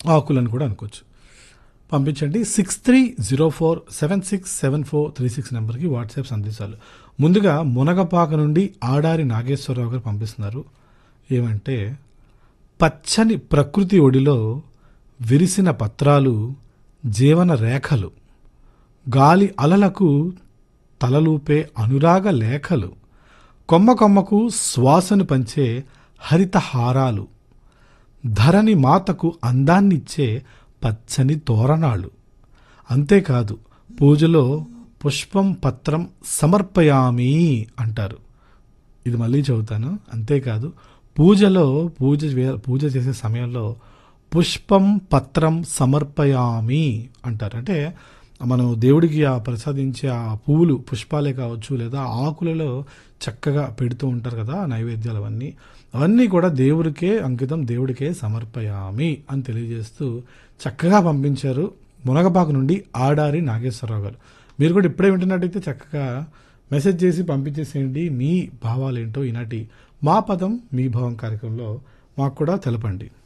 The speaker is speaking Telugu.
ఆకులను కూడా అనుకోవచ్చు పంపించండి six three zero four seven six seven four three six నెంబర్కి వాట్సాప్ సందేశాలు ముందుగా మునగపాక నుండి ఆడారి నాగేశ్వరరావు గారు పంపిస్తున్నారు ఏమంటే పచ్చని ప్రకృతి ఒడిలో విరిసిన పత్రాలు జీవన రేఖలు గాలి అలలకు తలలూపే అనురాగ లేఖలు కొమ్మ కొమ్మకు శ్వాసను పంచే హరితహారాలు ధరణి మాతకు అందాన్నిచ్చే పచ్చని తోరణాలు అంతేకాదు పూజలో పుష్పం పత్రం సమర్పయామి అంటారు ఇది మళ్ళీ చదువుతాను అంతేకాదు పూజలో పూజ వే- పూజ చేసే సమయంలో పుష్పం పత్రం సమర్పయామి అంటారు అంటే మనం దేవుడికి ఆ ప్రసాదించే ఆ పువ్వులు పుష్పాలే కావచ్చు లేదా ఆకులలో చక్కగా పెడుతూ ఉంటారు కదా ఆ నైవేద్యాలు అవన్నీ అవన్నీ కూడా దేవుడికే అంకితం దేవుడికే సమర్పయామి అని తెలియజేస్తూ చక్కగా పంపించారు మునగపాకు నుండి ఆడారి నాగేశ్వరరావు గారు మీరు కూడా ఇప్పుడే వింటున్నట్టయితే చక్కగా మెసేజ్ చేసి పంపించేసేయండి మీ భావాలు ఏంటో ఈనాటి మా పదం మీ భావం కార్యక్రమంలో మాకు కూడా తెలపండి